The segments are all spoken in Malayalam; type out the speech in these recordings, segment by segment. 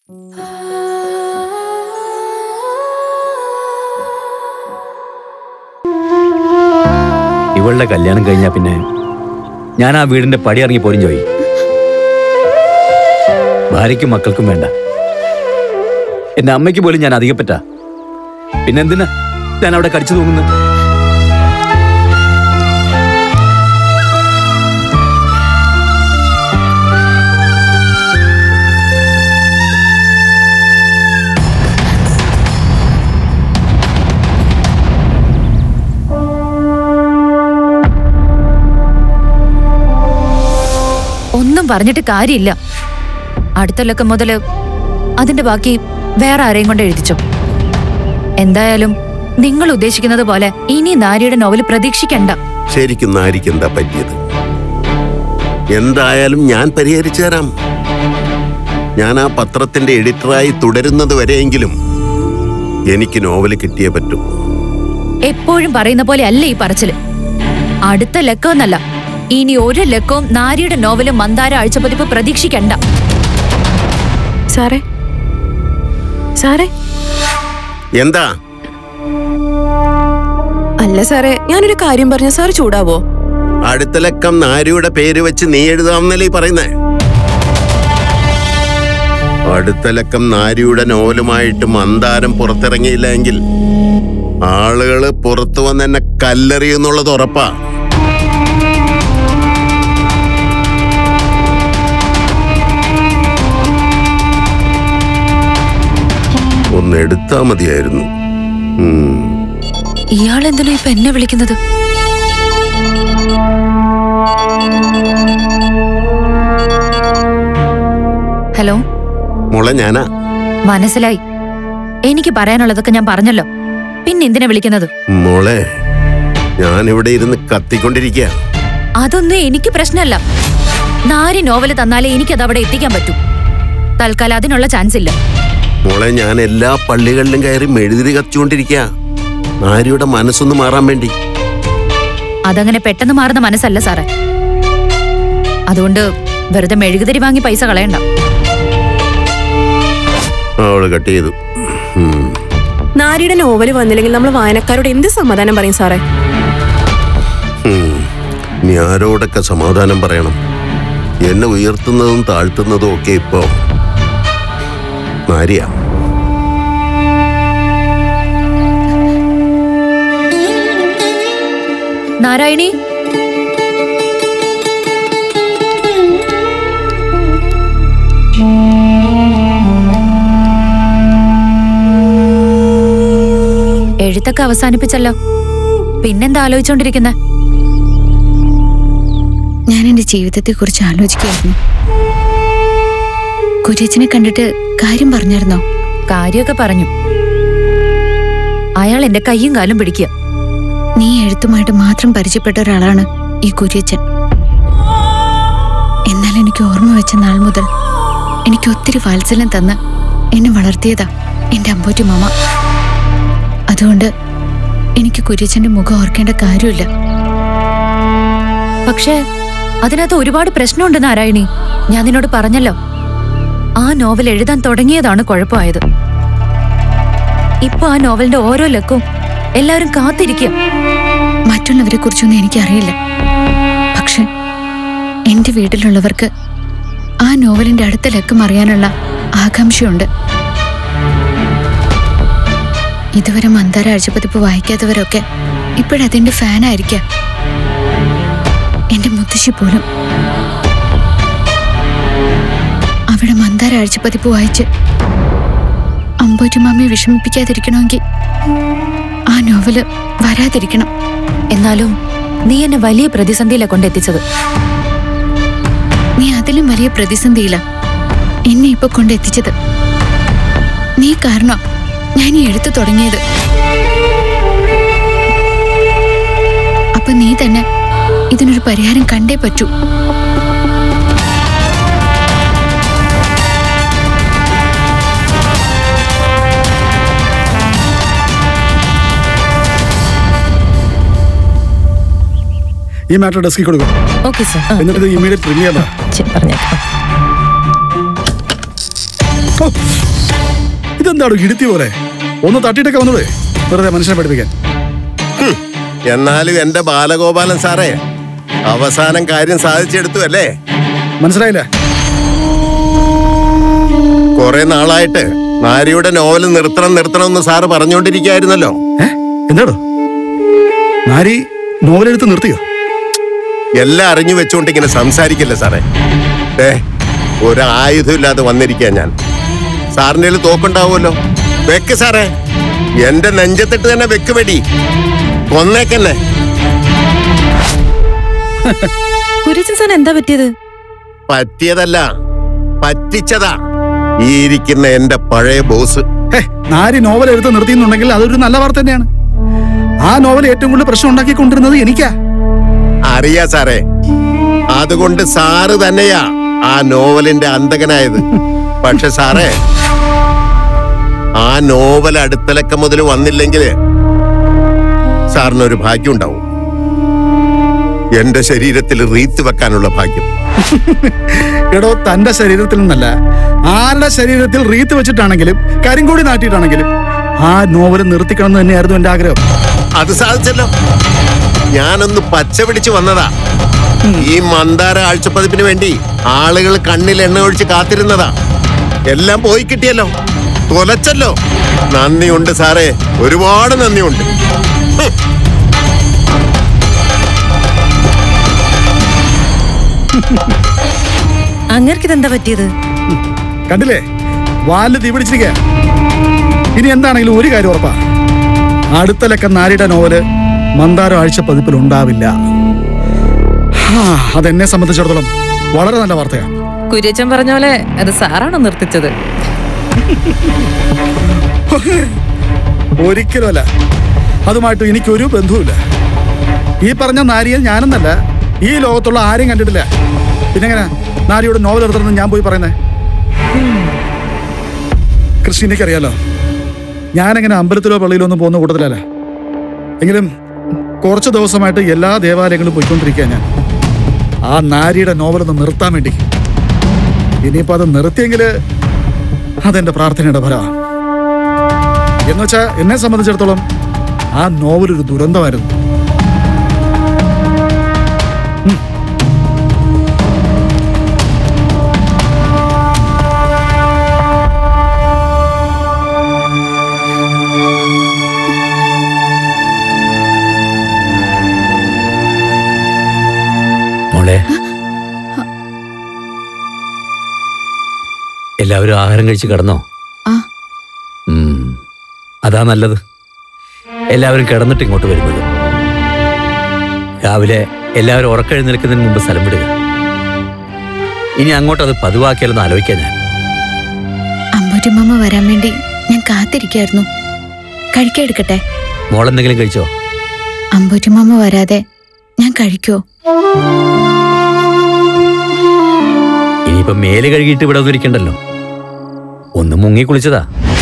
ഇവളുടെ കല്യാണം കഴിഞ്ഞാ പിന്നെ ഞാൻ ആ വീടിന്റെ പടി ഇറങ്ങി പോരും ചോയി ഭാര്യയ്ക്കും മക്കൾക്കും വേണ്ട എന്റെ അമ്മയ്ക്ക് പോലും ഞാൻ അധികപ്പറ്റ പിന്നെന്തിനാ ഞാൻ അവിടെ കടിച്ചു തൂങ്ങുന്നത് ഒന്നും പറഞ്ഞിട്ട് കാര്യമില്ല അടുത്ത ലക്കം മുതല് അതിന്റെ ബാക്കി വേറെ ആരെയും കൊണ്ട് എഴുതിച്ചോ എന്തായാലും നിങ്ങൾ ഉദ്ദേശിക്കുന്നത് പോലെ ഇനി നാരിയുടെ നോവൽ പ്രതീക്ഷിക്കണ്ട ശരിക്കും നാരിക്ക് എന്താ പറ്റിയത് എന്തായാലും ഞാൻ പരിഹരിച്ചു തരാം ഞാൻ ആ പത്രത്തിന്റെ എഡിറ്ററായി തുടരുന്നത് വരെയെങ്കിലും എനിക്ക് നോവൽ കിട്ടിയേ പറ്റൂ എപ്പോഴും പറയുന്ന പോലെ അല്ല ഈ പറച്ചില് അടുത്ത ലക്കമെന്നല്ല ഇനി ഒരു ലക്കവും നാരിയുടെ നോവലും മന്ദാര ആഴ്ചപ്പതിപ്പ് പ്രതീക്ഷിക്കണ്ട സാറേ സാറേ എന്താ അല്ല സാറേ ഞാനൊരു കാര്യം പറഞ്ഞ സാർ ചൂടാവോ അടുത്ത ലക്കം നാരിയുടെ പേര് വെച്ച് നീ എഴുതാമെന്നല്ലേ ഈ പറയുന്നേ അടുത്ത ലക്കം നാരിയുടെ നോവലുമായിട്ട് മന്ദാരം പുറത്തിറങ്ങിയില്ല എങ്കിൽ ആളുകള് പുറത്തു വന്ന് എന്നെ കല്ലെറിയുന്നുള്ളത് ഉറപ്പാ ഒന്ന് എടുത്താ മതിയായിരുന്നു ഉം ഇയാൾ എന്തിനാ ഇപ്പൊ എന്നെ വിളിക്കുന്നത് ഹലോ മോളെ ഞാനാ മനസ്സിലായി എനിക്ക് പറയാനുള്ളതൊക്കെ ഞാൻ പറഞ്ഞല്ലോ പിന്നെ എന്തിനാ വിളിക്കുന്നത് മോളെ ഞാൻ ഇവിടെ ഇരുന്ന് കത്തിക്കൊണ്ടിരിക്കുക അതൊന്നും എനിക്ക് പ്രശ്നമല്ല നാരി നോവല് തന്നാലേ എനിക്കത് അവിടെ എത്തിക്കാൻ പറ്റൂ തൽക്കാലം അതിനുള്ള ചാൻസ് ഇല്ല മോളെ ഞാൻ എല്ലാ പള്ളികളിലും കയറി മെഴുതിരി കത്തിച്ചുകൊണ്ടിരിക്കുക നാരിയുടെ മനസ്സൊന്ന് മാറാൻ വേണ്ടി അതങ്ങനെ പെട്ടെന്ന് മാറുന്ന മനസ്സല്ല സാറേ അതുകൊണ്ട് വെറുതെ മെഴുകുതിരി വാങ്ങി പൈസ കളയണ്ട അവള് കട്ട് ചെയ്തു ഉം. നാരിയുടെ നോവല് വന്നില്ലെങ്കിൽ നമ്മൾ വായനക്കാരോട് എന്ത് സമാധാനം പറയും സാറേ ഉം. ഇനി ആരോടൊക്കെ സമാധാനം പറയണം എന്നെ ഉയർത്തുന്നതും താഴ്ത്തുന്നതും ഒക്കെ ഇപ്പോ നാരിയാ നാരായണി എഴുത്തൊക്കെ അവസാനിപ്പിച്ചല്ലോ പിന്നെന്താ ആലോചിച്ചോണ്ടിരിക്കുന്നെ ഞാൻ എന്റെ ജീവിതത്തെക്കുറിച്ച് ആലോചിക്കുകയായിരുന്നു കുര്യച്ചനെ കണ്ടിട്ട് കാര്യം പറഞ്ഞായിരുന്നോ കാര്യമൊക്കെ പറഞ്ഞു അയാൾ എന്റെ കയ്യും കാലും പിടിക്കുക നീ എഴുത്തുമായിട്ട് മാത്രം പരിചയപ്പെട്ട ഒരാളാണ് ഈ കുര്യച്ചൻ എന്നാൽ എനിക്ക് ഓർമ്മ വെച്ച നാൾ മുതൽ എനിക്ക് ഒത്തിരി വാത്സല്യം തന്ന് എന്നെ വളർത്തിയതാ എന്റെ അമ്പോറ്റി മാമ അതുകൊണ്ട് എനിക്ക് കുര്യച്ചന്റെ മുഖം ഓർക്കേണ്ട കാര്യമില്ല പക്ഷേ അതിനകത്ത് ഒരുപാട് പ്രശ്നമുണ്ട് നാരായണി ഞാൻ നിന്നോട് പറഞ്ഞല്ലോ ആ നോവൽ എഴുതാൻ തുടങ്ങിയതാണ് കുഴപ്പമായത് ഇപ്പൊ ആ നോവലിന്റെ ഓരോ ലക്കവും എല്ലാവരും കാത്തിരിക്കുക മറ്റുള്ളവരെ കുറിച്ചൊന്നും എനിക്കറിയില്ല പക്ഷെ എന്റെ വീട്ടിലുള്ളവർക്ക് ആ നോവലിന്റെ അടുത്ത ലക്കം അറിയാനുള്ള ആകാംക്ഷയുണ്ട് ഇതുവരെ മന്ദാര ആഴ്ചപ്പതിപ്പ് വായിക്കാത്തവരൊക്കെ ഇപ്പോഴതിന്റെ ഫാനായിരിക്കാം എന്റെ മുത്തശ്ശി പോലും അവിടെ മന്ദാര ആഴ്ചപ്പതിപ്പ് വായിച്ച് അമ്പോറ്റുമാമയെ വിഷമിപ്പിക്കാതിരിക്കണമെങ്കിൽ ആ നോവല് വരാതിരിക്കണം എന്നാലും നീ എന്നെ വലിയ പ്രതിസന്ധിയിലെ കൊണ്ടെത്തിച്ചത് നീ അതിലും വലിയ പ്രതിസന്ധിയില്ല എന്നെ ഇപ്പൊ കൊണ്ടെത്തിച്ചത് നീ കാരണം ഞാൻ ഈ എഴുത്ത് തുടങ്ങിയത് അപ്പൊ നീ തന്നെ ഇതിനൊരു പരിഹാരം കണ്ടേ പറ്റൂ ഈ മാറ്റർ ഡെസ്കിൽ കൊടുക്കും ഓക്കെ സർ എന്നിട്ട് ഇത് ഇമ്മീഡിയറ്റ് പ്രിന്റ് ചെയ്യാൻ പറ. പറഞ്ഞേക്കാം ഹോ, ഇതെന്താടോ ഇടുത്തി പോലെ ഒന്ന് തട്ടിയിട്ടൊക്കെ വന്നൂടെ വെറുതെ മനുഷ്യനെ പഠിപ്പിക്കാൻ ഹും, എന്നാലും എന്റെ ബാലഗോപാലൻ സാറേ അവസാനം കാര്യം സാധിച്ചെടുത്തു അല്ലേ മനസ്സിലായില്ല കുറെ നാളായിട്ട് നാരിയുടെ നോവൽ നിർത്തണം നിർത്തണം എന്ന് സാറ് പറഞ്ഞുകൊണ്ടിരിക്കുകയായിരുന്നല്ലോ ഏ എന്താടോ നാരി നോവലെടുത്ത് നിർത്തിയോ എല്ലാം അറിഞ്ഞു വെച്ചുകൊണ്ട് ഇങ്ങനെ സംസാരിക്കില്ല സാറേ ഏ ഒരു ആയുധം ഇല്ലാതെ വന്നിരിക്കുക ഞാൻ സാറിന്റെ കയ്യിൽ തോക്കുണ്ടാവുമല്ലോ വെക്ക് സാറേ എന്റെ നെഞ്ചത്തിട്ട് തന്നെ വെക്ക് വെടി കൊന്നേക്കന്നെ കുര്യച്ചൻ സാർ എന്താ പറ്റിയത് പറ്റിയതല്ല പറ്റിച്ചതാ ഈ ഇരിക്കുന്ന എന്റെ പഴയ ബോസ് ഹേ നാരി നോവൽ എടുത്ത് നിർത്തിയെന്നുണ്ടെങ്കിൽ അതൊരു നല്ല വാർത്ത തന്നെയാണ് ആ നോവൽ ഏറ്റവും കൂടുതൽ പ്രശ്നം ഉണ്ടാക്കിക്കൊണ്ടിരുന്നത് എനിക്കാ അറിയാ സാറേ അതുകൊണ്ട് സാറ് തന്നെയാ ആ നോവലിന്റെ അന്തകനായത് പക്ഷെ സാറേ ആ നോവൽ അടുത്തലക്കം മുതൽ വന്നില്ലെങ്കിൽ സാറിനൊരു ഭാഗ്യം ഉണ്ടാവും എന്റെ ശരീരത്തിൽ റീത്ത് വെക്കാനുള്ള ഭാഗ്യം എടോ തന്റെ ശരീരത്തിൽ നിന്നല്ല ആരുടെ ശരീരത്തിൽ റീത്ത് വെച്ചിട്ടാണെങ്കിലും കരിങ്കൂടി നാട്ടിയിട്ടാണെങ്കിലും ആ നോവൽ നിർത്തിക്കണം എന്ന് തന്നെയായിരുന്നു എന്റെ ആഗ്രഹം അത് സാധിച്ചല്ലോ ഞാനൊന്ന് പച്ച പിടിച്ചു വന്നതാ ഈ മന്ദാര ആഴ്ചപ്പതിപ്പിന് വേണ്ടി ആളുകൾ കണ്ണിൽ എണ്ണ ഒഴിച്ച് കാത്തിരുന്നതാ എല്ലാം പോയി കിട്ടിയല്ലോ തൊലച്ചല്ലോ നന്ദിയുണ്ട് സാറേ ഒരുപാട് നന്ദിയുണ്ട് ഹും. അങ്ങർക്ക് ഇതെന്താ പറ്റിയത് കണ്ടില്ലേ വാല് തീ പിടിച്ചിരിക്കുക ഇനി എന്താണെങ്കിലും ഒരു കാര്യം ഉറപ്പാ അടുത്ത ലക്കം നാരിയുടെ നോവല് മന്ദാരം ആഴ്ച പതിപ്പിൽ ഉണ്ടാവില്ല ഹാ, അതെന്നെ സംബന്ധിച്ചിടത്തോളം വളരെ നല്ല വാർത്തയാണ് കുര്യച്ചൻ പറഞ്ഞ പോലെ അത് സാറാണ് നിർത്തിച്ചത് ഒരിക്കലുമല്ല അതുമായിട്ട് എനിക്കൊരു ബന്ധവുമില്ല ഈ പറഞ്ഞ നാരിയെ ഞാനെന്നല്ല ഈ ലോകത്തുള്ള ആരെയും കണ്ടിട്ടില്ല പിന്നെങ്ങനെ നാരിയോട് നോവൽ എടുത്തിരുന്ന് ഞാൻ പോയി പറയുന്നേ കൃഷ്ണനിക്ക് അറിയാലോ ഞാനെങ്ങനെ അമ്പലത്തിലോ പള്ളിയിലോ ഒന്നും പോകുന്ന കൂട്ടത്തിലല്ല എങ്കിലും കുറച്ച് ദിവസമായിട്ട് എല്ലാ ദേവാലയങ്ങളും പോയിക്കൊണ്ടിരിക്കുക ഞാൻ ആ നാരിയുടെ നോവലൊന്ന് നിർത്താൻ വേണ്ടി ഇനിയിപ്പോൾ അത് നിർത്തിയെങ്കിൽ അതെന്റെ പ്രാർത്ഥനയുടെ ഫലമാണ് എന്നുവെച്ചാ എന്നെ സംബന്ധിച്ചിടത്തോളം ആ നോവൽ ഒരു ദുരന്തമായിരുന്നു മോളെ എല്ലാവരും ആഹാരം കഴിച്ച് കിടന്നോ ആ ഉം. അതാ നല്ലത് എല്ലാവരും കിടന്നിട്ട് ഇങ്ങോട്ട് വരുന്നത് രാവിലെ എല്ലാവരും ഉറക്കെഴുന്നേൽക്കുന്നതിന് മുമ്പ് സ്ഥലം വിടുക ഇനി അങ്ങോട്ട് അത് പതിവാക്കിയാലൊന്ന് ആലോചിക്കാൻ ഞാൻ അമ്പൂറ്റിമ്മ വരാൻ വേണ്ടി ഞാൻ കാത്തിരിക്കായിരുന്നു കഴിക്കാൻ എടുക്കട്ടെ മോളെന്തെങ്കിലും കഴിച്ചോ അമ്പൂറ്റിമ്മ വരാതെ ഞാൻ കഴിക്കോ ഇനിയിപ്പം മേല് കഴുകിയിട്ട് ഇവിടെ ഒന്നും ഇരിക്കണ്ടല്ലോ ഒന്ന് മുങ്ങി കുളിച്ചതാ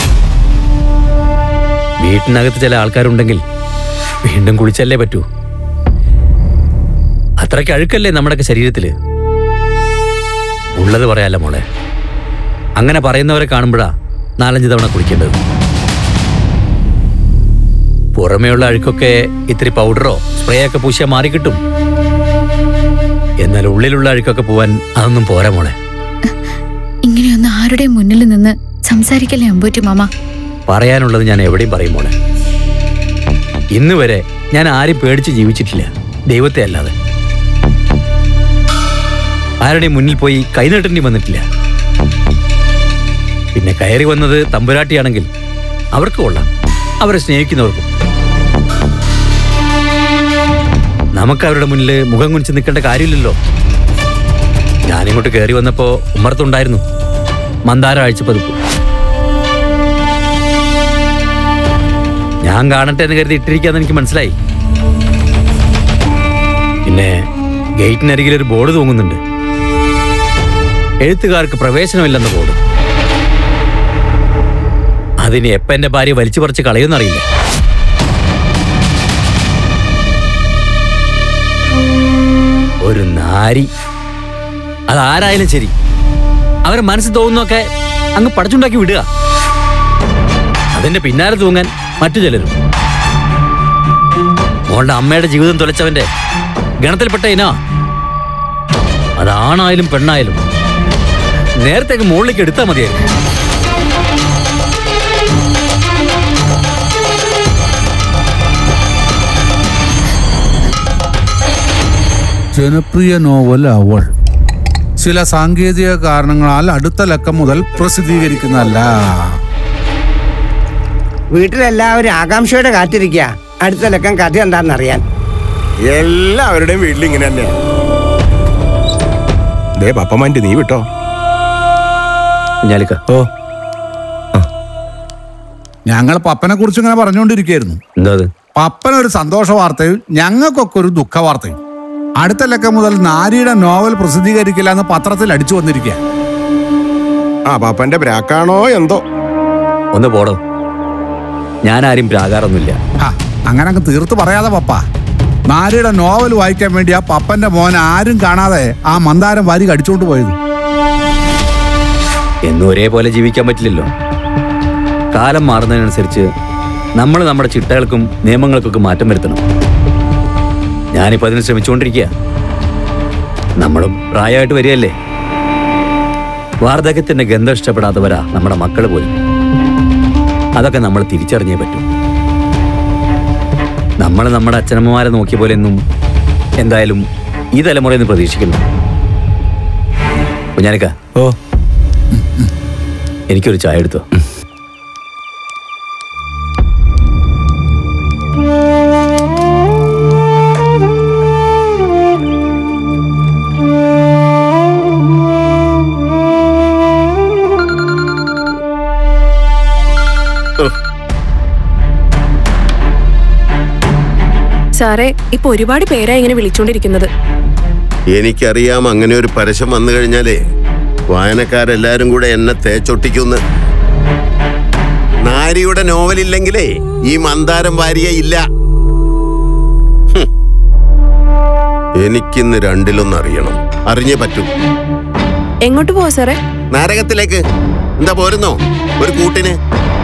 വീട്ടിനകത്ത് ചില ആൾക്കാരുണ്ടെങ്കിൽ വീണ്ടും കുളിച്ചല്ലേ പറ്റൂ അത്രയ്ക്ക് അഴുക്കല്ലേ നമ്മുടെയൊക്കെ ശരീരത്തില് ഉള്ളത് പറയാല്ല മോളെ അങ്ങനെ പറയുന്നവരെ കാണുമ്പോഴാ നാലഞ്ച് തവണ കുളിക്കേണ്ടത് പുറമേയുള്ള അഴുക്കൊക്കെ ഇത്തിരി പൗഡറോ സ്പ്രേ ഒക്കെ പൂശിയാൽ മാറിക്കിട്ടും എന്നാൽ ഉള്ളിലുള്ള അഴുക്കൊക്കെ പോവാൻ അതൊന്നും പോരാ മോളെ ഇങ്ങനെയൊന്ന് ആരുടെയും മുന്നിൽ നിന്ന് സംസാരിക്കല്ലേ അമ്പൂറ്റി മാമ പറയാനുള്ളത് ഞാൻ എവിടെയും പറയും മോളെ ഇന്ന് വരെ ഞാൻ ആരും പേടിച്ച് ജീവിച്ചിട്ടില്ല ദൈവത്തെ അല്ലാതെ ആരുടെയും മുന്നിൽ പോയി കൈനീട്ടേണ്ടി വന്നിട്ടില്ല പിന്നെ കയറി വന്നത് തമ്പുരാട്ടിയാണെങ്കിൽ അവർക്ക് കൊള്ളാം അവരെ സ്നേഹിക്കുന്നവർക്കും നമുക്ക് അവരുടെ മുന്നിൽ മുഖം കുനിച്ച് നിൽക്കേണ്ട കാര്യമില്ലല്ലോ ഞാനിങ്ങോട്ട് കയറി വന്നപ്പോ ഉമ്മറത്തുണ്ടായിരുന്നു മന്ദാര ആഴ്ചപ്പതിപ്പ് ഞാൻ കാണട്ടെ എന്ന് കരുതി ഇട്ടിരിക്കാന്ന് എനിക്ക് മനസ്സിലായി പിന്നെ ഗേറ്റിനരികിൽ ഒരു ബോർഡ് തൂങ്ങുന്നുണ്ട് എഴുത്തുകാർക്ക് പ്രവേശനമില്ലെന്ന ബോർഡ് അതിന് എപ്പ എന്റെ ഭാര്യ വലിച്ചു പറിച്ച് കളയുമെന്നറിയില്ല ഒരു നാരി അതാരായാലും ശരി അവരെ മനസ്സിൽ തോന്നുന്നൊക്കെ അങ്ങ് പടച്ചുണ്ടാക്കി വിടുക അതിന്റെ പിന്നാലെ തൂങ്ങാൻ മറ്റു ചിലരും മോളുടെ അമ്മയുടെ ജീവിതം തുലച്ചവന്റെ ഗണത്തിൽപ്പെട്ട ഇനാ അതാണായാലും പെണ്ണായാലും നേരത്തേക്ക് മുകളിലേക്ക് എടുത്താൽ മതിയായിരുന്നു ജനപ്രിയ നോവൽ അവൾ ചില സാങ്കേതിക കാരണങ്ങളാൽ അടുത്ത ലക്കം മുതൽ പ്രസിദ്ധീകരിക്കുന്നതല്ല വീട്ടിലെല്ലാവരും ആകാംക്ഷയോടെ കാത്തിരിക്കുക അടുത്ത ലക്കം കഥ എന്താണെന്നറിയാൻ എല്ലാവരുടെയും വീട്ടിൽ ഇങ്ങനെ തന്നെയാണ് ദേ പപ്പമാൻ്റെ നീ വിട്ടോ കുഞ്ഞാലിക്ക ഓ ഞങ്ങൾ പപ്പനെ കുറിച്ച് ഇങ്ങനെ പറഞ്ഞുകൊണ്ടിരിക്കുകയായിരുന്നു എന്താ അത് പപ്പന ഒരു സന്തോഷ വാർത്തയും ഞങ്ങൾക്കൊക്കെ ഒരു ദുഃഖ വാർത്തയും അടുത്ത ലക്കം മുതൽ നാരിയുടെ നോവൽ പ്രസിദ്ധീകരിക്കില്ല എന്ന് പത്രത്തിൽ അടിച്ചു വന്നിരിക്കുക ആ പപ്പന്റെ ബ്രാക്കാണോ എന്തോ ഒന്ന് പോടോ ഞാൻ ആരും പ്രാകാറൊന്നുമില്ല അങ്ങനെ അങ്ങ് തീർത്ത് പറയാതെ പപ്പ നാരിയുടെ നോവൽ വായിക്കാൻ വേണ്ടി ആ പപ്പന്റെ മോൻ ആരും കാണാതെ ആ മന്ദാരം വാരി കടിച്ചുകൊണ്ട് പോയത് എന്നും ഒരേപോലെ ജീവിക്കാൻ പറ്റില്ലല്ലോ കാലം മാറുന്നതിനനുസരിച്ച് നമ്മൾ നമ്മുടെ ചിട്ടകൾക്കും നിയമങ്ങൾക്കൊക്കെ മാറ്റം വരുത്തണം ഞാനിപ്പോൾ അതിന് ശ്രമിച്ചുകൊണ്ടിരിക്കുക നമ്മളും പ്രായമായിട്ട് വരികയല്ലേ വാർദ്ധക്യത്തിന്റെ ഗന്ധം ഇഷ്ടപ്പെടാത്തവരാ നമ്മുടെ മക്കൾ പോലും അതൊക്കെ നമ്മൾ തിരിച്ചറിഞ്ഞേ പറ്റൂ നമ്മൾ നമ്മുടെ അച്ഛനമ്മമാരെ നോക്കിയ പോലെ ഒന്നും എന്തായാലും ഈ തലമുറയിൽ നിന്ന് പ്രതീക്ഷിക്കുന്നു കുഞ്ഞാനിക്ക ഓ എനിക്കൊരു ചായ എടുത്തോ സാറേ ഇപ്പൊ ഒരുപാട് പേരാ ഇങ്ങനെ വിളിച്ചോണ്ടിരിക്കുന്നത് എനിക്കറിയാം അങ്ങനെ ഒരു പരസ്യം വന്നു കഴിഞ്ഞാലേ വായനക്കാരെല്ലാരും കൂടെ എന്നെ തേച്ചൊട്ടിക്കുന്ന് നാരിയുടെ നോവലില്ലെങ്കിലേ ഈ മന്ദാരം വാരിക ഇല്ല ഹും. എനിക്കിന്ന് രണ്ടിലൊന്നും അറിയണം അറിഞ്ഞേ പറ്റൂ എങ്ങോട്ട് പോവാ സാറേ നരകത്തിലേക്ക് എന്താ പോരുന്നോ ഒരു കൂട്ടിന്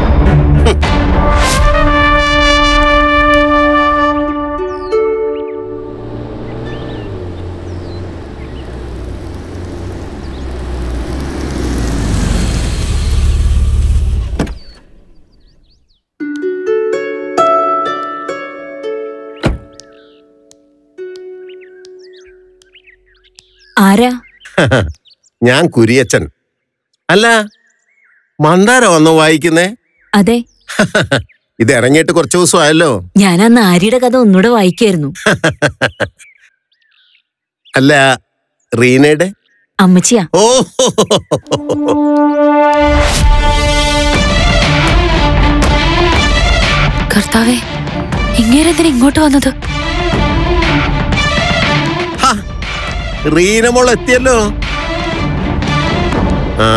ആരാ ഞാൻ കുരിയച്ചൻ അല്ല മന്ദാര വന്നോ വായിക്കുന്നേ അതെ ഇത് ഇറങ്ങിയിട്ട് കുറച്ച് ദിവസം ആയല്ലോ ഞാൻ ആ നാരിയുടെ കഥ ഒന്നുകൂടെ വായിക്കായിരുന്നു അല്ല റീനയുടെ അമ്മച്ചിയാ ഓ കർത്താവേ ഇങ്ങേരെന്തിനാ ഇങ്ങോട്ട് വന്നത് റീനമോൾ എത്തിയല്ലോ ആ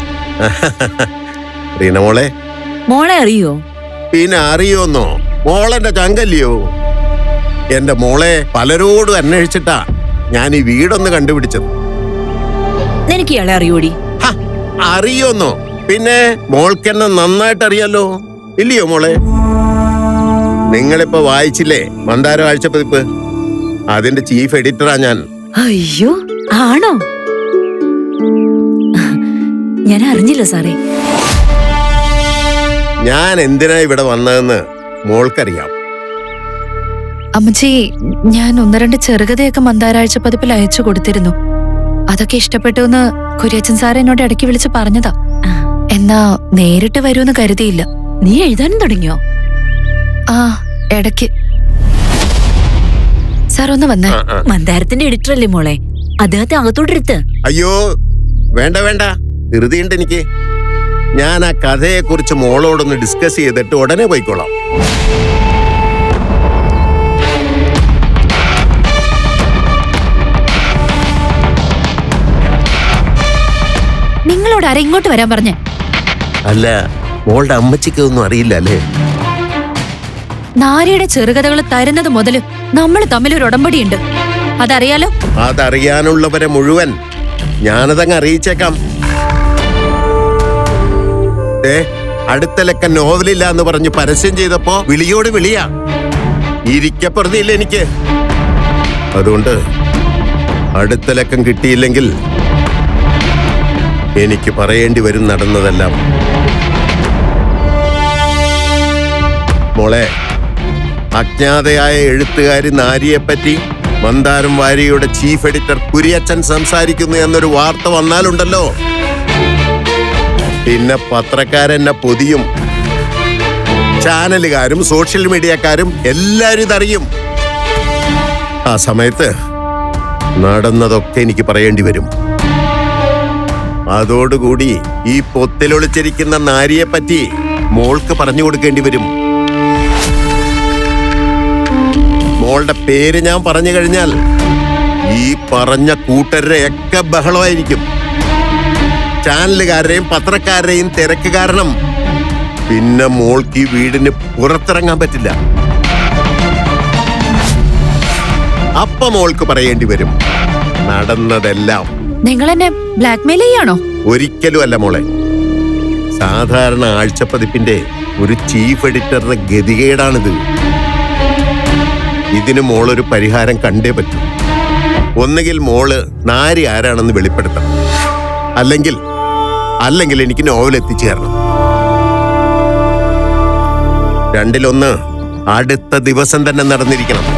റീനമോളെ മോളെ അറിയോ പിന്നെ അറിയോന്നോ മോളെന്റെ ചങ്കല്ലയോ എന്റെ മോളെ പലരോടും അന്വേഷിച്ചിട്ടാ ഞാൻ ഈ വീടൊന്ന് കണ്ടുപിടിച്ചത് നിനക്ക് ഇയാളെ അറിയോടി അറിയോന്നോ പിന്നെ മോൾക്കെന്നെ നന്നായിട്ട് അറിയാലോ ഇല്ലയോ മോളെ നിങ്ങളിപ്പോ വായിച്ചില്ലേ മന്ദാര ആഴ്ചപ്പതിപ്പ് അതിന്റെ ചീഫ് എഡിറ്ററാ ഞാൻ അയ്യോ ആണോ ഞാൻ അറിഞ്ഞില്ല സാറേ ഞാൻ എന്തിനാ ഇവിടെ വന്നതെന്ന് മോൾക്കറിയാം അമ്മച്ചി ഞാൻ ഒന്ന് രണ്ട് ചെറുകഥയൊക്കെ മന്ദാരാഴ്ച പതിപ്പിൽ അയച്ചു കൊടുത്തിരുന്നു അതൊക്കെ ഇഷ്ടപ്പെട്ടു എന്ന് കുര്യച്ചൻ സാർ എന്നോട് ഇടയ്ക്ക് വിളിച്ച് പറഞ്ഞതാ എന്നാ നേരിട്ട് വരുമെന്ന് കരുതിയില്ല നീ എഴുതാനും തുടങ്ങിയോ ആ ഇടയ്ക്ക് സാർ ഒന്ന് വന്നേ മന്ദാരത്തിന്റെ എഡിറ്റർ അല്ലേ മോളെ അദ്ദേഹത്തെ അകത്തോട്ടെടുത്ത് അയ്യോ വേണ്ട വേണ്ട ധൃതിയുണ്ട് എനിക്ക് ഞാൻ ആ കഥയെ കുറിച്ച് മോളോടൊന്ന് ഡിസ്കസ് ചെയ്തിട്ട് ഉടനെ പോയിക്കോളാം നിങ്ങളോട് ആരാ ഇങ്ങോട്ട് വരാൻ പറഞ്ഞേ അല്ല മോളുടെ അമ്മച്ചിക്ക് ഒന്നും അറിയില്ല അല്ലേ നാരിയുടെ ചെറുകഥകൾ തരുന്നത് മുതല് നമ്മൾ തമ്മിൽ ഒരു ഉടമ്പടിയുണ്ട് അതറിയാലോ അതറിയാനുള്ളവരെ മുഴുവൻ ഞാനതങ്ങ് അറിയിച്ചേക്കാം ദേ അടുത്ത നോവലില്ല എന്ന് പറഞ്ഞ് പരസ്യം ചെയ്തപ്പോ വിളിയോട് വിളിയാ ഇരിക്കപ്പെടുന്നില്ല എനിക്ക് അതുകൊണ്ട് അടുത്ത ലക്കം കിട്ടിയില്ലെങ്കിൽ എനിക്ക് പറയേണ്ടി വരും നടന്നതെല്ലാം മോളെ അജ്ഞാതയായ എഴുത്തുകാരി നാരിയെപ്പറ്റി മന്ദാരം വാരിയുടെ ചീഫ് എഡിറ്റർ കുരിയച്ചൻ സംസാരിക്കുന്നു എന്നൊരു വാർത്ത വന്നാലുണ്ടല്ലോ പിന്നെ പത്രക്കാരെന്നെ പൊതിയും ചാനലുകാരും സോഷ്യൽ മീഡിയക്കാരും എല്ലാരും ഇതറിയും ആ സമയത്ത് നടന്നതൊക്കെ എനിക്ക് പറയേണ്ടി വരും അതോടുകൂടി ഈ പൊത്തിലൊളിച്ചിരിക്കുന്ന നാരിയെ പറ്റി മോൾക്ക് പറഞ്ഞു കൊടുക്കേണ്ടി വരും മോളുടെ പേര് ഞാൻ പറഞ്ഞു കഴിഞ്ഞാൽ ഈ പറഞ്ഞ കൂട്ടരുടെ ഒക്കെ ബഹളമായിരിക്കും ചാനലുകാരുടെയും പത്രക്കാരുടെയും തിരക്ക് കാരണം പിന്നെ മോൾക്ക് ഈ വീടിന് പുറത്തിറങ്ങാൻ പറ്റില്ല അപ്പ മോൾക്ക് പറയേണ്ടി വരും നടന്നതെല്ലാം നിങ്ങൾ എന്നെ ബ്ലാക്ക്മെയിൽ ചെയ്യാണോ ഒരിക്കലും അല്ല മോളെ സാധാരണ ആഴ്ചപ്പതിപ്പിന്റെ ഒരു ചീഫ് എഡിറ്ററുടെ ഗതികേടാണിത് ഇതിന് മോളൊരു പരിഹാരം കണ്ടേ പറ്റൂ ഒന്നുകിൽ മോള് നാരി ആരാണെന്ന് വെളിപ്പെടുത്തണം അല്ലെങ്കിൽ അല്ലെങ്കിൽ എനിക്ക് നോവൽ എത്തിച്ചു തരണം രണ്ടിലൊന്ന് അടുത്ത ദിവസം തന്നെ നടന്നിരിക്കണം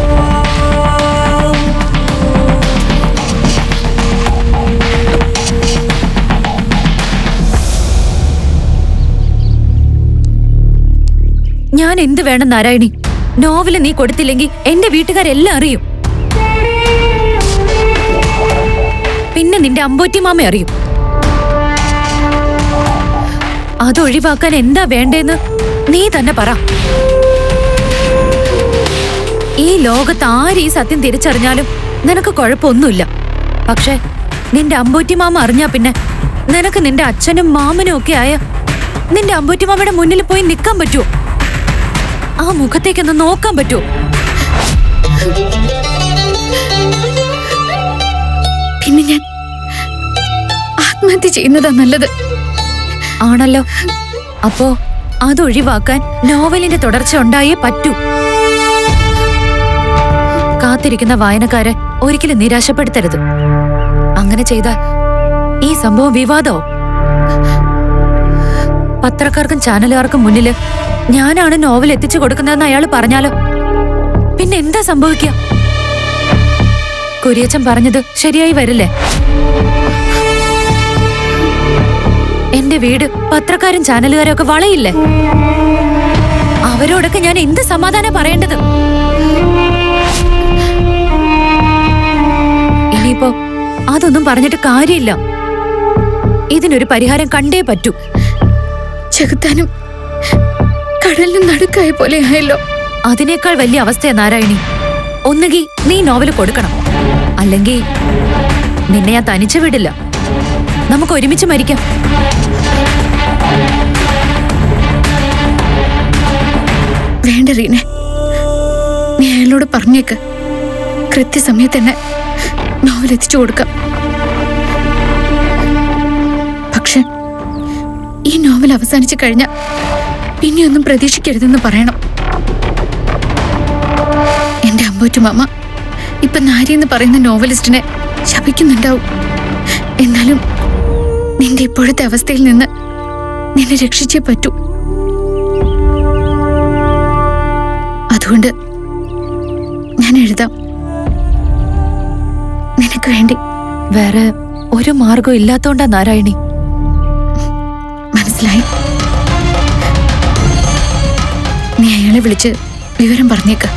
ഞാൻ എന്ത് വേണം നാരായണി നോവല് നീ കൊടുത്തില്ലെങ്കിൽ എന്റെ വീട്ടുകാരെല്ലാം അറിയും പിന്നെ നിന്റെ അമ്പോറ്റി മാമ അറിയും അത് ഒഴിവാക്കാൻ എന്താ വേണ്ടേന്ന് നീ തന്നെ പറ ഈ ലോകത്ത് ആര് ഈ സത്യം തിരിച്ചറിഞ്ഞാലും നിനക്ക് കുഴപ്പമൊന്നുമില്ല പക്ഷേ നിന്റെ അമ്പോറ്റി മാമ അറിഞ്ഞാ പിന്നെ നിനക്ക് നിന്റെ അച്ഛനും മാമനും ഒക്കെ ആയ നിന്റെ അമ്പോറ്റി മാമയുടെ മുന്നിൽ പോയി നിൽക്കാൻ പറ്റുമോ ആ മുഖത്തേക്കൊന്ന് നോക്കാൻ പറ്റുമോ പിന്നെ ഞാൻ ആത്മഹത്യ ചെയ്യുന്നതാ നല്ലത് ആണല്ലോ അപ്പോ അതൊഴിവാക്കാൻ നോവലിന്റെ തുടർച്ച ഉണ്ടായേ പറ്റൂ കാത്തിരിക്കുന്ന വായനക്കാരെ ഒരിക്കലും നിരാശപ്പെടുത്തരുത് അങ്ങനെ ചെയ്താൽ ഈ സംഭവം വിവാദമോ പത്രക്കാർക്കും ചാനലുകാർക്കും മുന്നില് ഞാനാണ് നോവൽ എത്തിച്ചു കൊടുക്കുന്നതെന്ന് അയാൾ പറഞ്ഞാലോ പിന്നെ എന്താ സംഭവിക്കുക കുരിയച്ചൻ പറഞ്ഞത് ശരിയായി വരില്ലേ എന്റെ വീട് പത്രക്കാരും ചാനലുകാരും ഒക്കെ വളയില്ലേ അവരോടൊക്കെ ഞാൻ എന്ത് സമാധാനം പറയേണ്ടത് ഇനിയിപ്പോ അതൊന്നും പറഞ്ഞിട്ട് കാര്യമില്ല ഇതിനൊരു പരിഹാരം കണ്ടേ പറ്റൂ ചെകുത്താനും കടലിനും നടുക്കായ പോലെ ആയല്ലോ അതിനേക്കാൾ വലിയ അവസ്ഥയാ നാരായണി ഒന്നുകിൽ നീ നോവൽ കൊടുക്കണം അല്ലെങ്കിൽ നിന്നെ ഞാൻ തനിച്ചു വിടില്ല നമുക്ക് ഒരുമിച്ച് മരിക്കാം വേണ്ട റീനെ നീ അയാളോട് പറഞ്ഞേക്ക് കൃത്യസമയത്ത് തന്നെ നോവൽ എത്തിച്ചു കൊടുക്കാം പക്ഷെ ഈ നോവൽ അവസാനിച്ചു കഴിഞ്ഞ പിന്നെയൊന്നും പ്രതീക്ഷിക്കരുതെന്ന് പറയണം എന്റെ അമ്പോറ്റു മാമ ഇപ്പൊ നാരി എന്ന് പറയുന്ന നോവലിസ്റ്റിനെ ശപിക്കുന്നുണ്ടാവും എന്നാലും നിന്റെ ഇപ്പോഴത്തെ അവസ്ഥയിൽ നിന്ന് നിന്നെ രക്ഷിച്ചേ പറ്റൂ അതുകൊണ്ട് ഞാൻ എഴുതാം നിനക്ക് വേണ്ടി വേറെ ഒരു മാർഗവും ഇല്ലാത്തോണ്ടാ നാരായണി മനസ്സിലായി നീ അയാളെ വിളിച്ച് വിവരം പറഞ്ഞേക്ക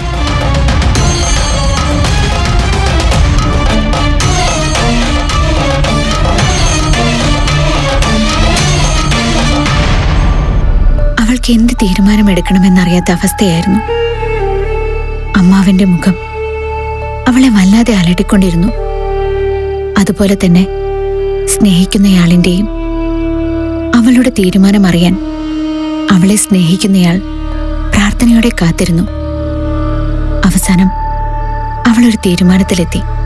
അവൾക്ക് എന്ത് തീരുമാനമെടുക്കണമെന്നറിയാത്ത അവസ്ഥയായിരുന്നു അമ്മാവിന്റെ മുഖം അവളെ വല്ലാതെ അലട്ടിക്കൊണ്ടിരുന്നു അതുപോലെ തന്നെ സ്നേഹിക്കുന്നയാളിന്റെയും അവളുടെ തീരുമാനം അറിയാൻ അവളെ സ്നേഹിക്കുന്നയാൾ പ്രാർത്ഥനയോടെ കാത്തിരുന്നു അവസാനം അവളൊരു തീരുമാനത്തിലെത്തി